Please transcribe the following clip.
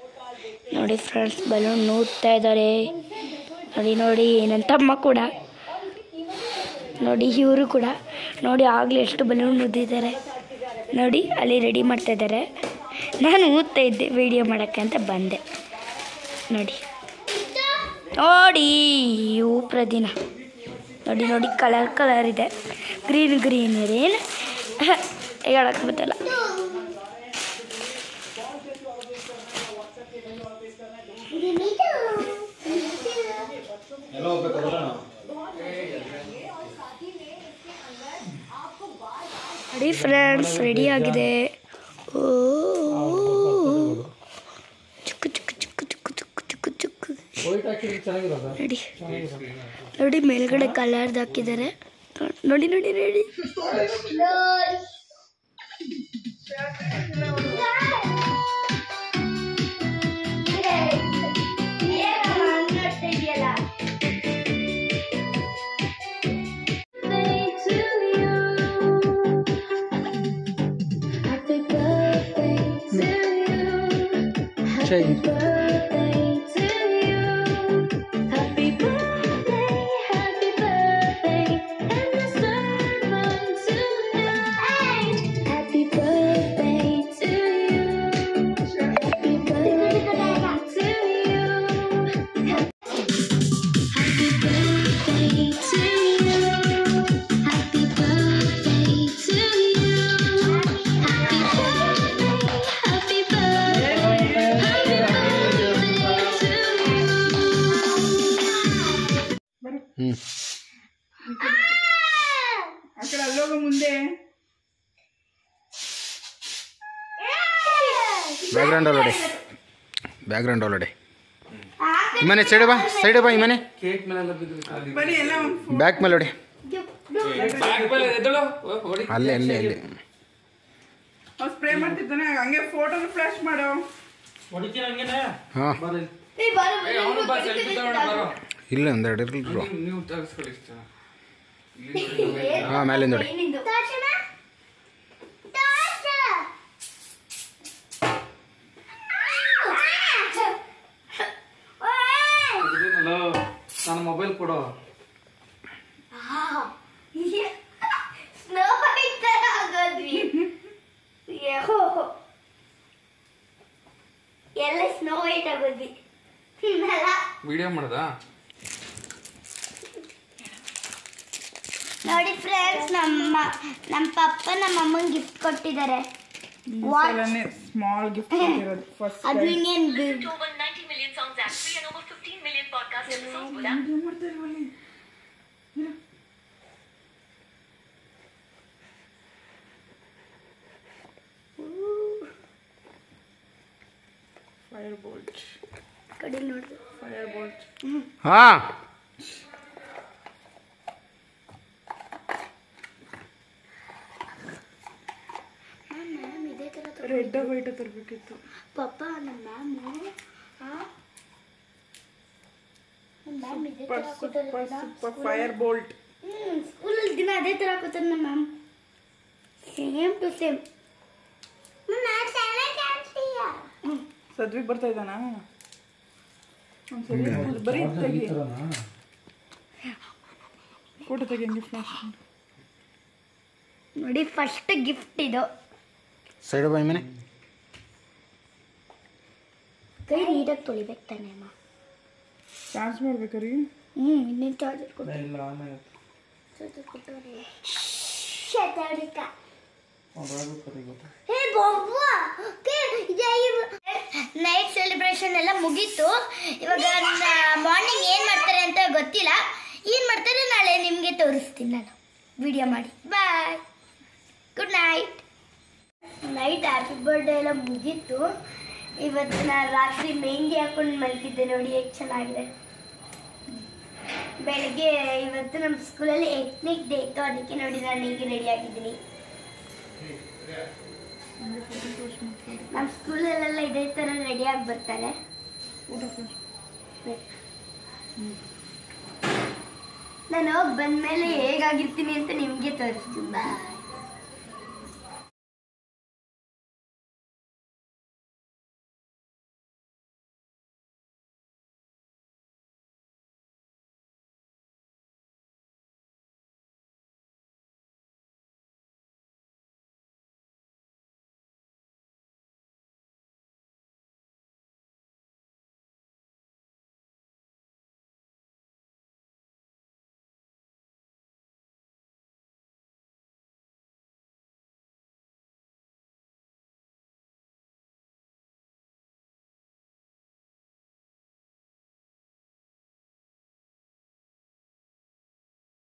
ನೋಡಿ friends balloon ನೂಡ್ತಾ ಇದ್ದಾರೆ ನೋಡಿ ನೋಡಿ ನನ್ನ ತಮ್ಮ ಕೂಡ ನೋಡಿ ಇವರು ಕೂಡ ನೋಡಿ ಆಗಲೇ ಎಷ್ಟು ಬಲೂನ್ ಊದಿದ್ದಾರೆ ನೋಡಿ ಅಲ್ಲಿ ರೆಡಿ ಮಾಡ್ತಾ ಇದ್ದಾರೆ ನಾನು ಊದ್ತಾ ಇದ್ದೆ ವಿಡಿಯೋ ಮಾಡೋಕ್ಕೆ ಅಂತ ಬಂದೆ ನೋಡಿ ನೋಡಿ ಇವು ಪ್ರದಿನ ನೋಡಿ ನೋಡಿ ಕಲರ್ ಕಲರ್ ಇದೆ ಗ್ರೀನ್ ಗ್ರೀನ್ ಏನು ಹೇಳಕ್ಕೆ ಗೊತ್ತಲ್ಲ ನೋಡಿ ಫ್ರೆಂಡ್ಸ್ ರೆಡಿ ಆಗಿದೆ ಓ ಚುಕ್ಕು ಚುಕ್ಕು ಚುಕ್ಕು ಚುಕ್ಕು ಚುಕ್ಕು ಚುಕ್ಕು ಚುಕ್ಕು ವೈಟ್ ಹಾಕಿದ್ರೆ ಚೆನ್ನಾಗಿರೋದ ನೋಡಿ ನೋಡಿ ಮೇಲ್ಗಡೆ ಕಲರ್ದು ಹಾಕಿದ್ದಾರೆ ನೋಡಿ ನೋಡಿ ನೋಡಿ ಆ ಕಡೆ ಅಲ್ಲೋಗ ಮುಂದೆ ಬ್ಯಾಕ್ಗ್ರೌಂಡ್ ಒಳಗಡೆ ಬ್ಯಾಕ್ಗ್ರೌಂಡ್ ಒಳಗಡೆ ಈ ಮನೆ ಸೈಡ್ ಬಾ ಸೈಡ್ ಬಾ ಈ ಮನೆ ಕೇಕ್ ಮೇಲೆಲ್ಲ ಬಿದ್ದು ಬರೀ ಎಲ್ಲ ಒಂದು ಬ್ಯಾಕ್ ಮೇಲೆ ಹೊಡಿ ಬ್ಯಾಗ್ ಮೇಲೆ ಎದ್ದೇಳು. ಓ, ಹೊಡಿ. ಅಲ್ಲೇ ಅಲ್ಲೇ ಅಲ್ಲೇ ಸ್ಪ್ರೇ ಮಾಡ್ತಿದ್ದಾನೆ ಹಂಗೆ ಫೋಟೋನ ಫ್ಲಾಶ್ ಮಾಡೋ ಹೊಡಿತೀರ ಹಂಗೇನೆ? ಹಾಂ ಬಾ ಇಲ್ಲಿ. ಏ, ಅವ್ನು ಬಾ, selfie ತಗೊಂಡು ಬರೋ. ಇಲ್ಲ ಒಂದೆರಡು ಇರಲಿ ನೀವು- ನೀವು ತೆಗಿಸ್ಕೊಳ್ಳಿ ಇಷ್ಟ. ಇಲ್ಲಿ ನೋಡಿ. ಹಾಂ ಮೇಲಿಂದ ನೋಡಿ ಇದೇನಲ್ಲ, ನನ್ನ ಮೊಬೈಲ್ ಕೊಡು ಸ್ನೋ ವೈಟ್ ತರ ಆಗೋದ್ವಿ ಯಹೋ. ಎಲ್ಲ ಸ್ನೋ ವೈಟ್ ಆಗೋದ್ವಿ ನೆಲ. ವಿಡಿಯೋ ಮಾಡ್ದಾ ನೋಡಿ ಫ್ರೆಂಡ್ಸ್ ನಮ್ಮ ನಮ್ಮ ಪಪ್ಪ ನಮ್ಮ ಅಮ್ಮಂಗೆ ಗಿಫ್ಟ್ ಕೊಟ್ಟಿದ್ದಾರೆ ಸ್ಮಾಲ್ ಗಿಫ್ಟ್ ಕೊಟ್ಟಿರೋದು ಫಸ್ಟ್ ಅದು ಇನ್ನೇನು over 90 million songs and free and over 15 million podcast episodes. Bula. ಮಾಡ್ತಾ ಇಲ್ವಲ್ಲಿ ಫೈರ್ ಬೋಲ್ಟ್ ಕಡೆ ನೋಡಿ ಫೈರ್ ಬೋಲ್ಟ್ ಹಾಂ ಮ್ಯಾಮ್ ಇದೇ ಥರ ರೆಡ್ ವೈಟ್ ತರಬೇಕಿತ್ತು ಪಪ್ಪ ನಮ್ಮ ಮ್ಯಾಮು ಮ್ಯಾಮ್ ಇದೇ ಥರ ಸೂಪರ್ ಕೊಟ್ಟಲ್ಲ ಸೂಪರ್ ಫೈರ್ ಬೋಲ್ಟ್ ಹ್ಞೂ ಸ್ಕೂಲಲ್ಲಿ ದಿನ ಅದೇ ಥರ ಕೊಡ್ತಾರೆ ನಮ್ಮ ಮ್ಯಾಮ್ ಸೇಮ್ ಟು ಸೇಮ್ ಸದ್ವಿಗ್ ಬರ್ತಾ ಇದ್ದಾನಾ ಒಂದ್ಸರಿ ಬರೀ ತೆಗಿ ಫೋಟೋ ತೆಗಿ ಹಂಗೆ ಫ್ಲಾಶ್ ನೋಡಿ ಫಸ್ಟ್ ಗಿಫ್ಟ್ ಇದು ಸೈಡ್ ಬಾ ಈ ಮನೆ ಕೈ ನೀಟಾಗಿ ತೊಳಿಬೇಕು ತಾನೆ ಅಮ್ಮ ಚಾರ್ಜ್ ಮಾಡ್ಬೇಕಾರಿ ಹ್ಞೂ ಇನ್ನೇನು ಚಾರ್ಜರ್ ಕೊಟ್ಟು ಇಲ್ಲ ಆಮೇಲೆ ಚಾರ್ಜರ್ ಕೊಟ್ಟವ್ರೆ ಶತಾಡಿಕ ಅದ್ರಾಗೂ ಕರಿ ಗೊತ್ತು ಹೇ ಬೊಬ್ಬ ನೈಟ್ ಸೆಲೆಬ್ರೇಷನ್ ಎಲ್ಲ ಮುಗೀತು ಇವಾಗ ಮಾರ್ನಿಂಗ್ ಏನು ಮಾಡ್ತಾರೆ ಅಂತ ಗೊತ್ತಿಲ್ಲ ಏನು ಮಾಡ್ತಾರೆ ನಾಳೆ ನಿಮಗೆ ತೋರಿಸ್ತೀನಿ ನಾನು ವಿಡಿಯೋ ಮಾಡಿ bye good night night happy birthday ಎಲ್ಲ ಮುಗೀತು ಇವತ್ತು ನಾನು ರಾತ್ರಿ ಮೆಹಂದಿ ಹಾಕೊಂಡು ಮಲಗಿದ್ದೆ ನೋಡಿ ಎಷ್ಟು ಚೆನ್ನಾಗಿದೆ ಬೆಳಗ್ಗೆ ಇವತ್ತು ನಮ್ಮ ಸ್ಕೂಲಲ್ಲಿ ಎತ್ನಿಕ್ ಡೇ ಇತ್ತು ಅದಕ್ಕೆ ನೋಡಿ ನಾನು ಹೀಗೆ ರೆಡಿ ಆಗಿದ್ದೀನಿ ನಮ್ಮ ಸ್ಕೂಲಲ್ಲೆಲ್ಲ ಇದೇ ಥರ ರೆಡಿಯಾಗಿ ಬರ್ತಾರೆ ನಾನು ಹೋಗಿ ಬಂದಮೇಲೆ ಹೇಗಾಗಿರ್ತೀನಿ ಅಂತ ನಿಮಗೆ ತೋರಿಸ್ತೀನಿ